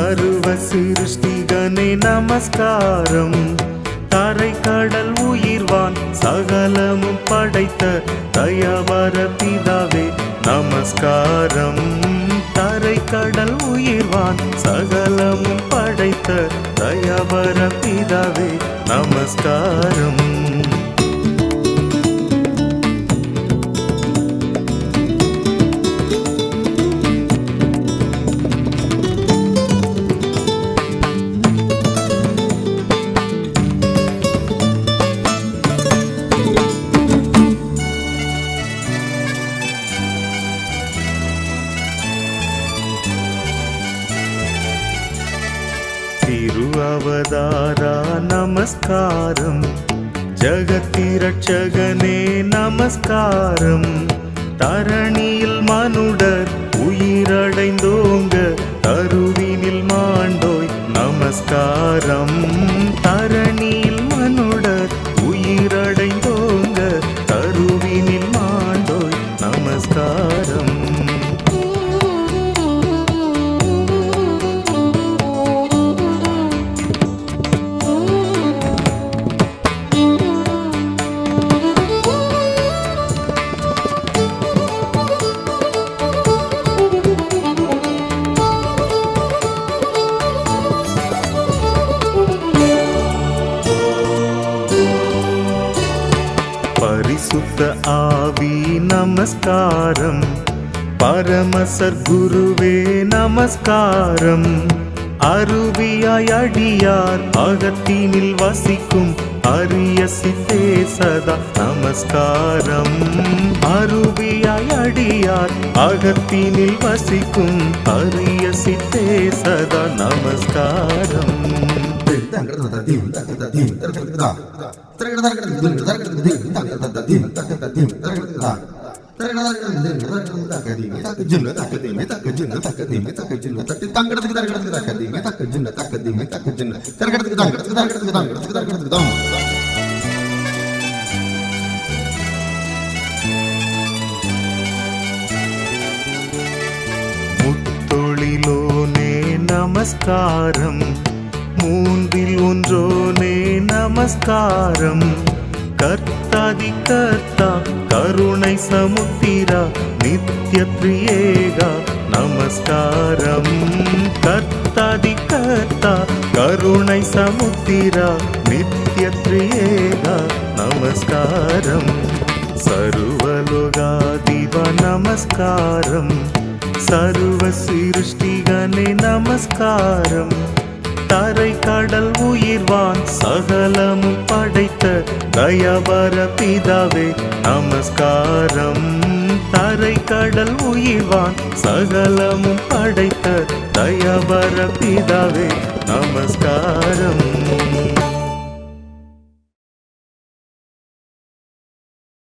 சர்வ சிருஷ்டிகனே நமஸ்காரம் தரை கடல் உயிர்வான் சகலமும் படைத்த தயவர பிதாவே நமஸ்காரம் தரை கடல் உயிர்வான் சகலமும் படைத்த தயவர பிதாவே நமஸ்காரம் திருஅவதாரா நமஸ்காரம் ஜகத்திரட்சகனே நமஸ்காரம் தரணியில் மனுடர் உயிரடைந்தோங்க தருவினில் மாண்டோய் நமஸ்காரம் தரணியில் மனுடர் உயிரடைந்தோங்க தருவினில் மாண்டோய் நமஸ்காரம் பரிசுத்த ஆவி நமஸ்காரம் பரமசர் குருவே நமஸ்காரம் அருவியாய் அடியார் அகத்தினில் வசிக்கும் அரிய சித்தே சதா நமஸ்காரம் அருவியாய் அடியார் அகத்தினில் வசிக்கும் அரிய சித்தே சதா நமஸ்காரம் முத்தொழிலோனே நமஸ்காரம் மூன்றில் ஒன்றோனே நமஸ்காரம் கர்த்தாதி கர்த்தா கருணை சமுத்திரா நித்ய பிரியேகா நமஸ்காரம் கர்த்தாதி கர்த்தா கருணை சமுத்திரா நித்ய பிரியேகா நமஸ்காரம் சர்வலோகாதிப நமஸ்காரம் சர்வ சிருஷ்டிகனே நமஸ்காரம் தரை கடல் உயிர்வான் சகலமும் படைத்த தயவர பிதாவே நமஸ்காரம் தரை கடல் உயிர்வான் சகலமும் படைத்த தயவர பிதாவே நமஸ்காரம்